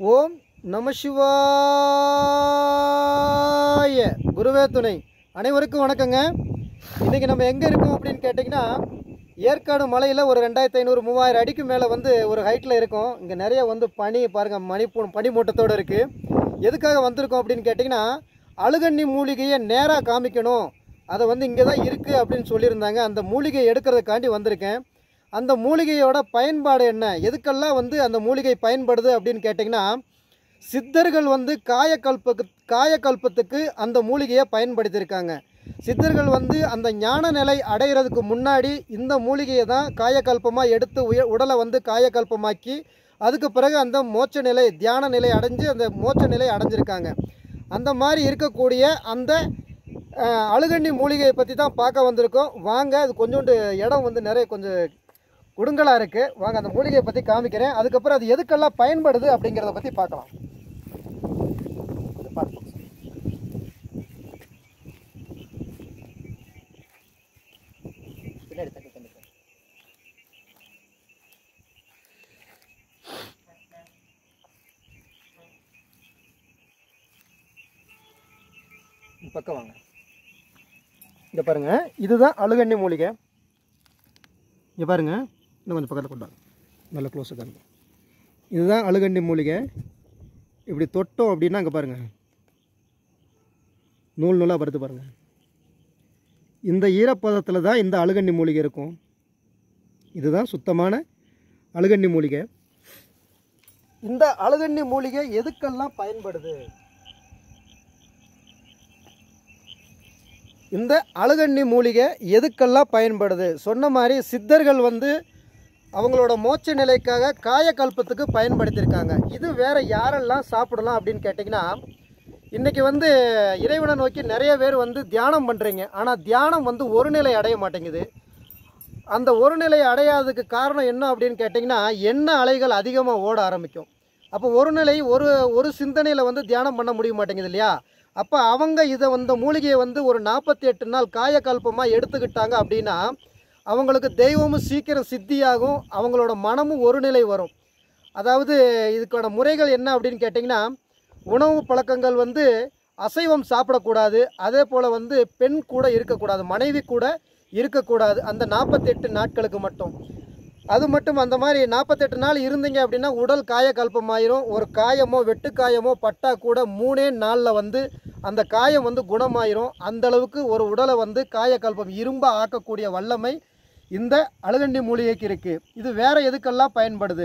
ஓம் நம சிவாய குருவே துணை அனைவருக்கும் வணக்கங்க இன்றைக்கி நம்ம எங்கே இருக்கோம் அப்படின்னு கேட்டிங்கன்னா ஏற்காடு மலையில் ஒரு ரெண்டாயிரத்தி ஐநூறு மூவாயிரம் அடிக்கு மேலே வந்து ஒரு ஹைட்டில் இருக்கும் இங்கே நிறைய வந்து பனி பாருங்கள் மணி பனி மூட்டத்தோடு இருக்குது எதுக்காக வந்திருக்கோம் அப்படின்னு கேட்டிங்கன்னா அழுகண்ணி மூலிகையை நேராக காமிக்கணும் அதை வந்து இங்கே தான் இருக்குது அப்படின்னு சொல்லியிருந்தாங்க அந்த மூலிகையை எடுக்கிறதுக்காண்டி வந்திருக்கேன் அந்த மூலிகையோட பயன்பாடு என்ன எதுக்கெல்லாம் வந்து அந்த மூலிகை பயன்படுது அப்படின்னு கேட்டிங்கன்னா சித்தர்கள் வந்து காயக்கல்பக்கு காயக்கல்பத்துக்கு அந்த மூலிகையை பயன்படுத்தியிருக்காங்க சித்தர்கள் வந்து அந்த ஞான நிலை அடைகிறதுக்கு முன்னாடி இந்த மூலிகையை தான் காயக்கல்பமாக எடுத்து உய உடலை வந்து காயக்கல்பமாக்கி அதுக்கு பிறகு அந்த மோட்ச நிலை தியான நிலை அடைஞ்சு அந்த மோட்ச நிலை அடைஞ்சிருக்காங்க அந்த மாதிரி இருக்கக்கூடிய அந்த அஹ், அழுகண்ணி மூலிகையை பற்றி தான் பார்க்க வந்திருக்கோம் வாங்க அது கொஞ்சோண்டு இடம் வந்து நிறைய கொஞ்சம் குடுங்கலாக இருக்குது வாங்க அந்த மூலிகையை பற்றி காமிக்கிறேன் அதுக்கப்புறம் அது எதுக்கெல்லாம் பயன்படுது அப்படிங்கிறத பற்றி பார்க்கலாம் கொஞ்சம் பார்ப்போம். பின்னாடி தள்ளி, தள்ளி, தள்ளி. இந்த பக்கம் வாங்க இங்க பாருங்க இதுதான் அழுகண்ணி மூலிகை இங்க பாருங்க இன்னும் கொஞ்சம் பக்கத்தில் கொண்டாங்க நல்ல க்ளோஸ் காணுங்க இதுதான் அழுகண்ணி மூலிகை இப்படி தொட்டோம் அப்படின்னா அங்கே பாருங்க நூல் நூலாக வருது பாருங்க இந்த ஈரப்பதத்தில் தான் இந்த அழுகண்ணி மூலிகை இருக்கும் இதுதான் சுத்தமான அழுகண்ணி மூலிகை இந்த அழுகண்ணி மூலிகை எதுக்கெல்லாம் பயன்படுது இந்த அழுகண்ணி மூலிகை எதுக்கெல்லாம் பயன்படுது சொன்ன மாதிரி சித்தர்கள் வந்து அவங்களோட மோட்ச நிலைக்காக காயக்கல்பத்துக்கு பயன்படுத்தியிருக்காங்க இது வேற யாரெல்லாம் சாப்பிடலாம் அப்படின்னு கேட்டிங்கன்னா இன்றைக்கி வந்து இறைவனை நோக்கி நிறைய பேர் வந்து தியானம் பண்ணுறீங்க ஆனால் தியானம் வந்து ஒரு நிலை அடைய மாட்டேங்குது அந்த ஒரு நிலை அடையாததுக்கு காரணம் என்ன அப்படின்னு கேட்டிங்கன்னா எண்ண அலைகள் அதிகமாக ஓட ஆரம்பிக்கும் அப்போ ஒரு நிலை ஒரு ஒரு சிந்தனையில் வந்து தியானம் பண்ண முடிய மாட்டேங்குது இல்லையா அப்போ அவங்க இதை வந்து மூலிகையை வந்து ஒரு நாற்பத்தி எட்டு நாள் காயக்கல்பமாக எடுத்துக்கிட்டாங்க அப்படின்னா அவங்களுக்கு தெய்வமும் சீக்கிரம் சித்தியாகும் அவங்களோட மனமும் ஒரு நிலை வரும் அதாவது இதுக்கான முறைகள் என்ன அப்படின்னு கேட்டிங்கன்னா உணவு பழக்கங்கள் வந்து அசைவம் சாப்பிடக்கூடாது அதே போல் வந்து பெண் கூட இருக்கக்கூடாது மனைவி கூட இருக்கக்கூடாது அந்த நாற்பத்தெட்டு நாட்களுக்கு மட்டும் அது மட்டும் அந்த மாதிரி நாற்பத்தெட்டு நாள் இருந்தீங்க அப்படின்னா உடல் காயக்கல்பமாயிரும் ஒரு காயமோ வெட்டுக்காயமோ பட்டா கூட மூணே நாளில் வந்து அந்த காயம் வந்து குணமாயிரும் அந்த அளவுக்கு ஒரு உடலை வந்து காயக்கல்பம் இரும்பாக ஆக்கக்கூடிய வல்லமை இந்த அழுகண்டி மூலிகைக்கு இருக்குது இது வேற எதுக்கெல்லாம் பயன்படுது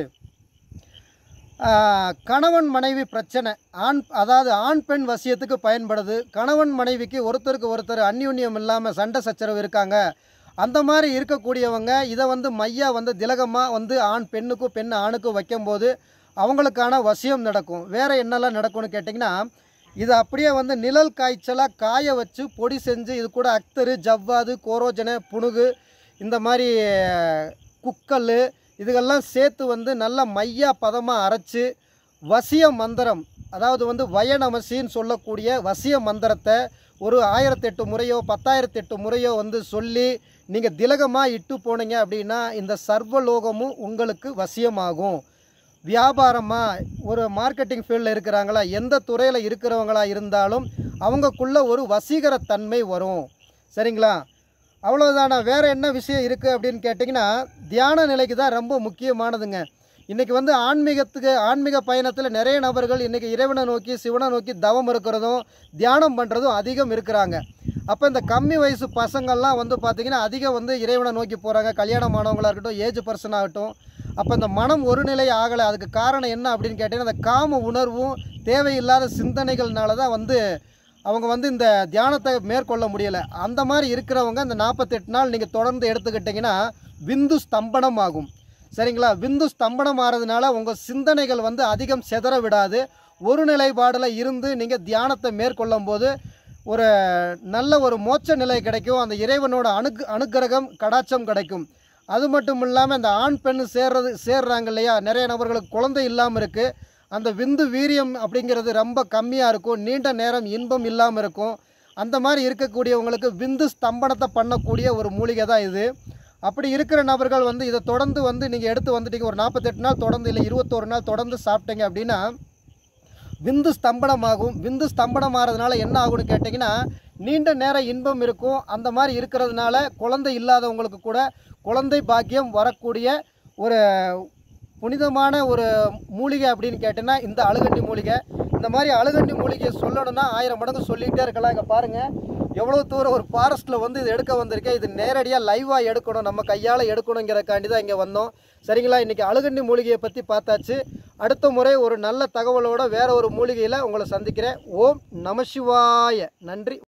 ஆஹ், கணவன் மனைவி பிரச்சனை ஆண் அதாவது ஆண் பெண் வசியத்துக்கு பயன்படுது கணவன் மனைவிக்கு ஒருத்தருக்கு ஒருத்தர் அந்யுன்யம் இல்லாமல் சண்டை சச்சரவு இருக்காங்க அந்த மாதிரி இருக்கக்கூடியவங்க இதை வந்து மையா வந்து திலகமாக வந்து ஆண் பெண்ணுக்கும் பெண் ஆணுக்கும் வைக்கும்போது அவங்களுக்கான வசியம் நடக்கும் வேற என்னெல்லாம் நடக்கும்னு கேட்டிங்கன்னா இது அப்படியே வந்து நிழல் காய்ச்சலாக காய வச்சு பொடி செஞ்சு இது கூட அக்தரு ஜவ்வாது கோரோஜனை புணுகு இந்த மாதிரி குக்கல் இதுகெல்லாம் சேர்த்து வந்து நல்லா மையா பதமாக அரைச்சு வசிய மந்திரம் அதாவது வந்து வயநமசின்னு சொல்லக்கூடிய வசிய மந்திரத்தை ஒரு ஆயிரத்தெட்டு முறையோ பத்தாயிரத்தெட்டு முறையோ வந்து சொல்லி நீங்கள் திலகமாக இட்டு போனீங்க அப்படின்னா இந்த சர்வலோகமும் உங்களுக்கு வசியமாகும் வியாபாரமாக ஒரு மார்க்கெட்டிங் ஃபீல்டில் இருக்கிறாங்களா எந்த துறையில் இருக்கிறவங்களா இருந்தாலும் அவங்கக்குள்ள ஒரு வசீகரத்தன்மை வரும் சரிங்களா அவ்வளோதானா வேறு என்ன விஷயம் இருக்குது அப்படின்னு கேட்டிங்கன்னா தியான நிலைக்கு தான் ரொம்ப முக்கியமானதுங்க இன்றைக்கி வந்து ஆன்மீகத்துக்கு ஆன்மீக பயணத்தில் நிறைய நபர்கள் இன்றைக்கி இறைவனை நோக்கி சிவனை நோக்கி தவம் இருக்கிறதும் தியானம் பண்ணுறதும் அதிகம் இருக்கிறாங்க அப்போ இந்த கம்மி வயசு பசங்கள்லாம் வந்து பார்த்திங்கன்னா அதிகம் வந்து இறைவனை நோக்கி போகிறாங்க கல்யாணம் ஆனவங்களாக இருக்கட்டும் ஏஜ் பர்சன் ஆகட்டும் அப்போ இந்த மனம் ஒரு நிலை ஆகலை அதுக்கு காரணம் என்ன அப்படின்னு கேட்டிங்கன்னா அந்த காம உணர்வும் தேவையில்லாத சிந்தனைகள்னால தான் வந்து அவங்க வந்து இந்த தியானத்தை மேற்கொள்ள முடியலை அந்த மாதிரி இருக்கிறவங்க இந்த நாற்பத்தெட்டு நாள் நீங்கள் தொடர்ந்து எடுத்துக்கிட்டிங்கன்னா விந்து ஸ்தம்பனம் ஆகும் சரிங்களா விந்து ஸ்தம்பனம் ஆகிறதுனால உங்கள் சிந்தனைகள் வந்து அதிகம் செதற விடாது ஒரு நிலைப்பாடில் இருந்து நீங்கள் தியானத்தை மேற்கொள்ளும் போது ஒரு நல்ல ஒரு மோட்ச நிலை கிடைக்கும் அந்த இறைவனோட அனுக் அனுக்கிரகம் கடாட்சம் கிடைக்கும் அது மட்டும் இல்லாமல் இந்த ஆண் பெண் சேர்றது சேர்றாங்க இல்லையா நிறைய நபர்களுக்கு குழந்தை இல்லாமல் இருக்குது அந்த விந்து வீரியம் அப்படிங்கிறது ரொம்ப கம்மியாக இருக்கும் நீண்ட நேரம் இன்பம் இல்லாமல் இருக்கும் அந்த மாதிரி இருக்கக்கூடியவங்களுக்கு விந்து ஸ்தம்பனத்தை பண்ணக்கூடிய ஒரு மூலிகை தான் இது அப்படி இருக்கிற நபர்கள் வந்து இதை தொடர்ந்து வந்து நீங்கள் எடுத்து வந்துட்டீங்க ஒரு நாற்பத்தெட்டு நாள் தொடர்ந்து இல்லை இருபத்தோரு நாள் தொடர்ந்து சாப்பிட்டீங்க அப்படின்னா விந்து ஸ்தம்பனமாகும் விந்து ஸ்தம்பனமாகிறதுனால என்ன ஆகும்னு கேட்டிங்கன்னா நீண்ட நேர இன்பம் இருக்கும் அந்த மாதிரி இருக்கிறதுனால குழந்தை இல்லாதவங்களுக்கு கூட குழந்தை பாக்கியம் வரக்கூடிய ஒரு புனிதமான ஒரு மூலிகை அப்படின்னு கேட்டிங்கன்னா இந்த அழுகண்டி மூலிகை இந்த மாதிரி அழுகண்டி மூலிகை சொல்லணும்னா ஆயிரம் மடங்கு சொல்லிகிட்டே இருக்கலாம் இங்கே பாருங்கள் எவ்வளோ தூரம் ஒரு ஃபாரஸ்ட்டில் வந்து இது எடுக்க வந்திருக்கேன் இது நேரடியாக லைவாக எடுக்கணும் நம்ம கையால் எடுக்கணுங்கிறக்காண்டி தான் இங்கே வந்தோம் சரிங்களா இன்றைக்கி அழுகண்டி மூலிகையை பற்றி பார்த்தாச்சு அடுத்த முறை ஒரு நல்ல தகவலோட வேற ஒரு மூலிகையில் உங்களை சந்திக்கிறேன் ஓம் நமசிவாய நன்றி